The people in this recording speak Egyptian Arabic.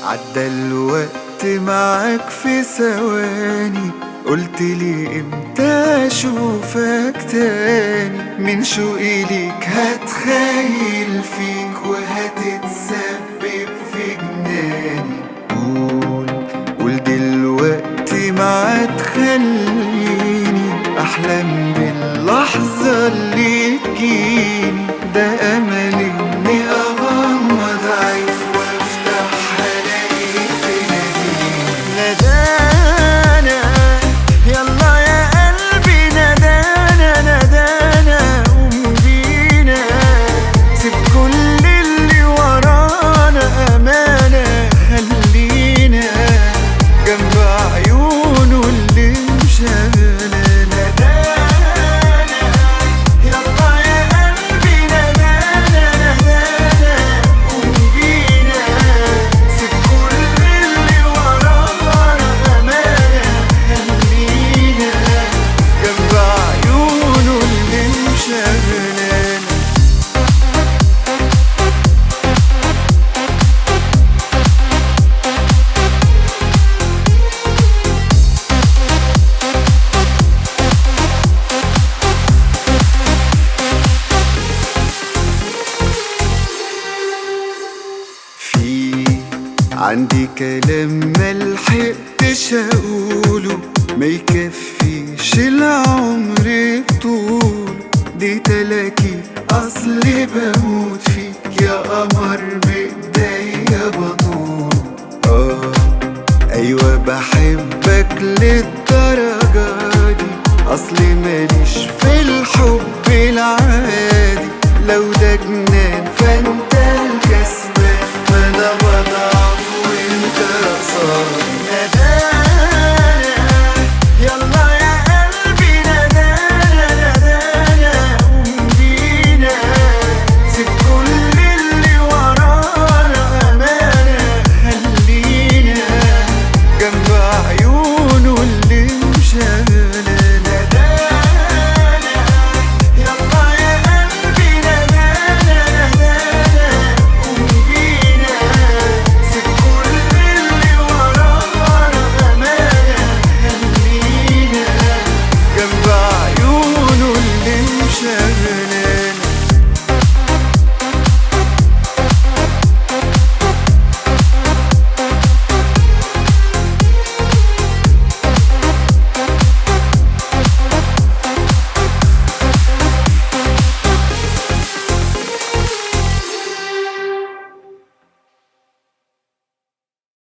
عدى الوقت معاك في ثواني قلت لي امتى اشوفك تاني من شوقي ليك هتخيل فيك وهتتسبب في جناني قول قول دلوقتي ما تخليني احلم باللحظة اللي تجيني ده املي اني اغمض عيني وافتح الاقيك تناديني نادانا يلا يا قلبي نادانا نادانا قوم بينا سيب كل اللي ورانا امانه خلينا جنب عيونه اللي مشغلة نادانا يلا يا قلبي نادانا نادانا قوم بينا سيب كل اللي ورانا امانه خلينا جنب عيونه اللي مشغلانا في عندي كلام ملحقتش اقوله ما يكفيش العمر طول دي تلاكي اصلي بموت فيك يا قمر بايديا بطول اه ايوه بحبك للدرجة دي اصلي ماليش في الحب العادي لو ده جنان فانت الكسبان انا بضعف وانت صاحي نادانا يلا يا قلبي نادانا نادانا قوم بينا سيب كل اللي ورانا امانه خلينا جنب عيونه اللي مشغلة نادانا يلا يا قلبي نادانا نادانا قوم بينا سيب كل اللي ورانا امانه خلينا جنب عيونه اللي مشغلة